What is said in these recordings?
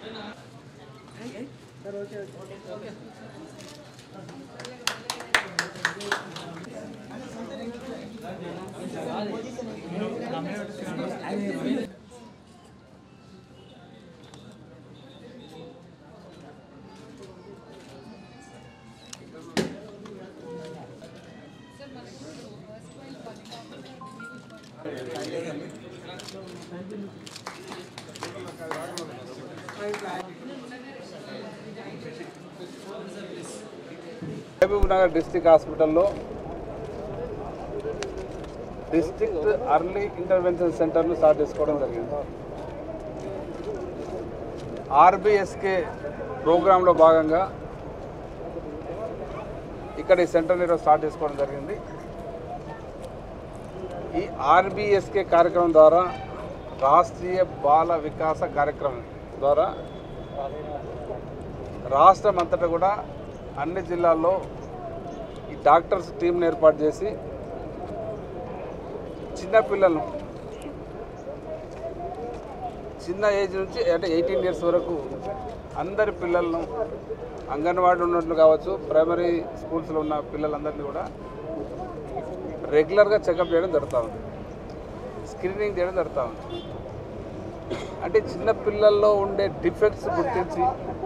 Mahabub Mahbubnagar district హాస్పిటల్లో district early intervention సెంటర్ను start చేసుకోవడం జరిగింది ఆర్బిఎస్కే ప్రోగ్రాంలో భాగంగా ఇక్కడ ఈ సెంటర్ ఈరోజు స్టార్ట్ చేసుకోవడం జరిగింది ఈ ఆర్బిఎస్కే కార్యక్రమం ద్వారా రాష్ట్రీయ బాల వికాస కార్యక్రమం ద్వారా రాష్ట్రం అంతటా కూడా అన్ని జిల్లాల్లో ఈ డాక్టర్స్ టీంని ఏర్పాటు చేసి చిన్న పిల్లలను చిన్న ఏజ్ నుంచి అంటే ఎయిటీన్ ఇయర్స్ వరకు అందరి పిల్లలను అంగన్వాడీ ఉన్నట్లు కావచ్చు ప్రైమరీ స్కూల్స్లో ఉన్న పిల్లలందరినీ కూడా రెగ్యులర్గా చెకప్ చేయడం జరుగుతూ ఉంది స్క్రీనింగ్ చేయడం జరుగుతూ ఉంది అంటే చిన్న పిల్లల్లో ఉండే డిఫెక్ట్స్ గుర్తించి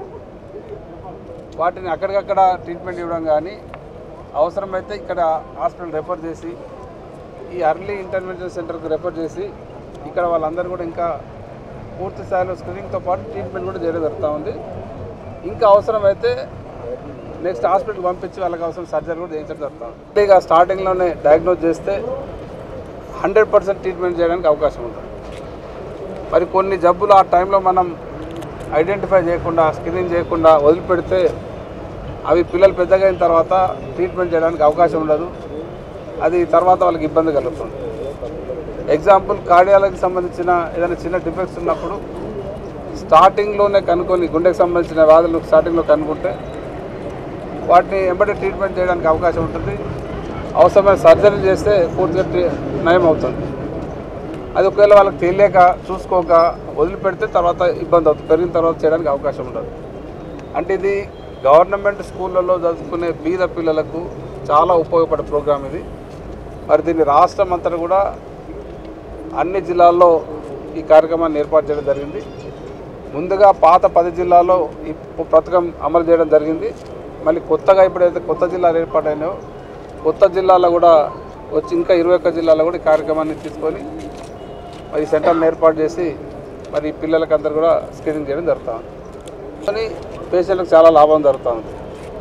వాటిని అక్కడికక్కడ ట్రీట్మెంట్ ఇవ్వడం కానీ అవసరమైతే ఇక్కడ హాస్పిటల్ రెఫర్ చేసి ఈ అర్లీ ఇంటర్వెన్షన్ సెంటర్కి రెఫర్ చేసి ఇక్కడ వాళ్ళందరూ కూడా ఇంకా పూర్తి స్థాయిలో స్క్రీనింగ్తో పాటు ట్రీట్మెంట్ కూడా చేయడం జరుగుతూ ఉంది ఇంకా అవసరమైతే నెక్స్ట్ హాస్పిటల్కి పంపించి వాళ్ళకి అవసరం సర్జరీ కూడా చేయించడం జరుగుతుంది ఇక స్టార్టింగ్లోనే డయాగ్నోజ్ చేస్తే హండ్రెడ్ పర్సెంట్ ట్రీట్మెంట్ చేయడానికి అవకాశం ఉంటుంది మరి కొన్ని జబ్బులు ఆ టైంలో మనం ఐడెంటిఫై చేయకుండా స్క్రీనింగ్ చేయకుండా వదిలిపెడితే అవి పిల్లలు పెద్దగా అయిన తర్వాత ట్రీట్మెంట్ చేయడానికి అవకాశం ఉండదు అది తర్వాత వాళ్ళకి ఇబ్బంది కలుగుతుంది ఎగ్జాంపుల్ కార్డియాలజీకి సంబంధించిన ఏదైనా చిన్న డిఫెక్ట్స్ ఉన్నప్పుడు స్టార్టింగ్లోనే కనుక్కొని గుండెకి సంబంధించిన వ్యాధులు స్టార్టింగ్లో కనుక్కుంటే వాటిని వెంబడి ట్రీట్మెంట్ చేయడానికి అవకాశం ఉంటుంది అవసరమైన సర్జరీ చేస్తే పూర్తిగా ట్రీ- నయం అవుతుంది అది ఒకవేళ వాళ్ళకి తెలియక చూసుకోక వదిలిపెడితే తర్వాత ఇబ్బంది అవుతుంది పెరిగిన తర్వాత చేయడానికి అవకాశం ఉండదు అంటే ఇది గవర్నమెంట్ స్కూళ్ళల్లో చదువుకునే బీద పిల్లలకు చాలా ఉపయోగపడే ప్రోగ్రామ్ ఇది మరి దీన్ని రాష్ట్రం అంతటా కూడా అన్ని జిల్లాల్లో ఈ కార్యక్రమాన్ని ఏర్పాటు చేయడం జరిగింది ముందుగా పాత పది జిల్లాల్లో ఈ పథకం అమలు చేయడం జరిగింది మళ్ళీ కొత్తగా ఇప్పుడైతే కొత్త జిల్లాలు ఏర్పాటైనాయో కొత్త జిల్లాలో కూడా వచ్చి ఇంకా ఇరవై ఒక్క జిల్లాలో కూడా ఈ కార్యక్రమాన్ని తీసుకొని మరి ఈ సెంటర్ని ఏర్పాటు చేసి మరి ఈ పిల్లలకి అందరు కూడా స్క్రీనింగ్ చేయడం జరుగుతూ ఉంది కానీ పేషెంట్లకు చాలా లాభం జరుగుతూ ఉంది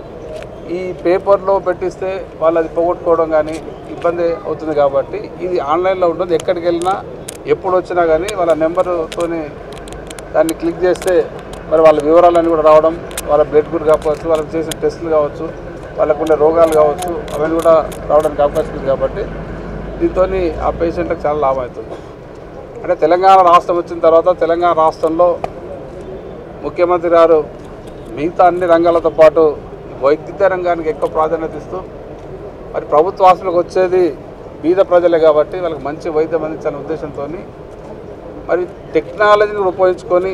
ఈ పేపర్లో పెట్టిస్తే వాళ్ళు అది పోగొట్టుకోవడం కానీ ఇబ్బంది అవుతుంది కాబట్టి ఇది ఆన్లైన్లో ఉంటుంది ఎక్కడికి వెళ్ళినా ఎప్పుడు వచ్చినా కానీ వాళ్ళ నెంబర్తోని దాన్ని క్లిక్ చేస్తే మరి వాళ్ళ వివరాలన్నీ కూడా రావడం వాళ్ళ బ్లడ్ గ్రూప్ కావచ్చు వాళ్ళకి చేసిన టెస్టులు కావచ్చు వాళ్ళకు ఉండే రోగాలు కావచ్చు అవన్నీ కూడా రావడానికి అవకాశం ఉంది కాబట్టి దీంతో ఆ పేషెంట్లకు చాలా లాభం అవుతుంది అంటే తెలంగాణ రాష్ట్రం వచ్చిన తర్వాత తెలంగాణ రాష్ట్రంలో ముఖ్యమంత్రి గారు మిగతా అన్ని రంగాలతో పాటు వైద్య రంగానికి ఎక్కువ ప్రాధాన్యత ఇస్తూ మరి ప్రభుత్వ హాస్పిటల్కి వచ్చేది బీద ప్రజలే కాబట్టి వాళ్ళకి మంచి వైద్యం అందించాలనే ఉద్దేశంతో మరి టెక్నాలజీని ఉపయోగించుకొని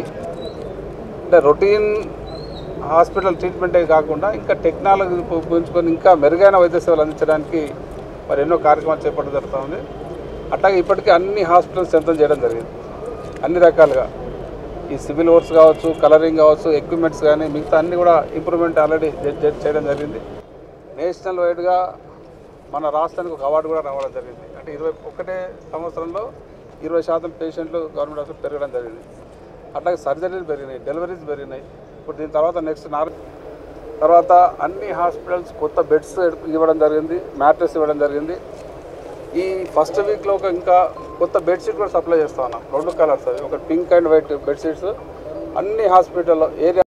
అంటే రొటీన్ హాస్పిటల్ ట్రీట్మెంటే కాకుండా ఇంకా టెక్నాలజీ ఉపయోగించుకొని ఇంకా మెరుగైన వైద్య సేవలు అందించడానికి మరి ఎన్నో కార్యక్రమాలు చేపట్టడం జరుగుతూ ఉంది అట్లాగే ఇప్పటికీ అన్ని హాస్పిటల్స్ సిద్ధం చేయడం జరిగింది అన్ని రకాలుగా ఈ సివిల్ వర్క్స్ కావచ్చు కలరింగ్ కావచ్చు ఎక్విప్మెంట్స్ కానీ మిగతా అన్ని కూడా ఇంప్రూవ్మెంట్ ఆల్రెడీ చేయడం జరిగింది నేషనల్ వైడ్గా మన రాష్ట్రానికి ఒక అవార్డు కూడా రావడం జరిగింది అంటే ఇరవై ఒకటే సంవత్సరంలో ఇరవై శాతం పేషెంట్లు గవర్నమెంట్ హాస్పిటల్ పెరగడం జరిగింది అట్లాగే సర్జరీలు పెరిగినాయి డెలివరీస్ పెరిగినాయి ఇప్పుడు దీని తర్వాత నెక్స్ట్ నార్ తర్వాత అన్ని హాస్పిటల్స్ కొత్త బెడ్స్ ఇవ్వడం జరిగింది మ్యాట్రెస్ ఇవ్వడం జరిగింది ఈ ఫస్ట్ వీక్లో ఒక ఇంకా కొత్త బెడ్షీట్ కూడా సప్లై చేస్తా ఉన్నాం రెండు కలర్స్ అవి ఒక పింక్ అండ్ వైట్ బెడ్షీట్స్ అన్ని హాస్పిటల్లో ఏరియా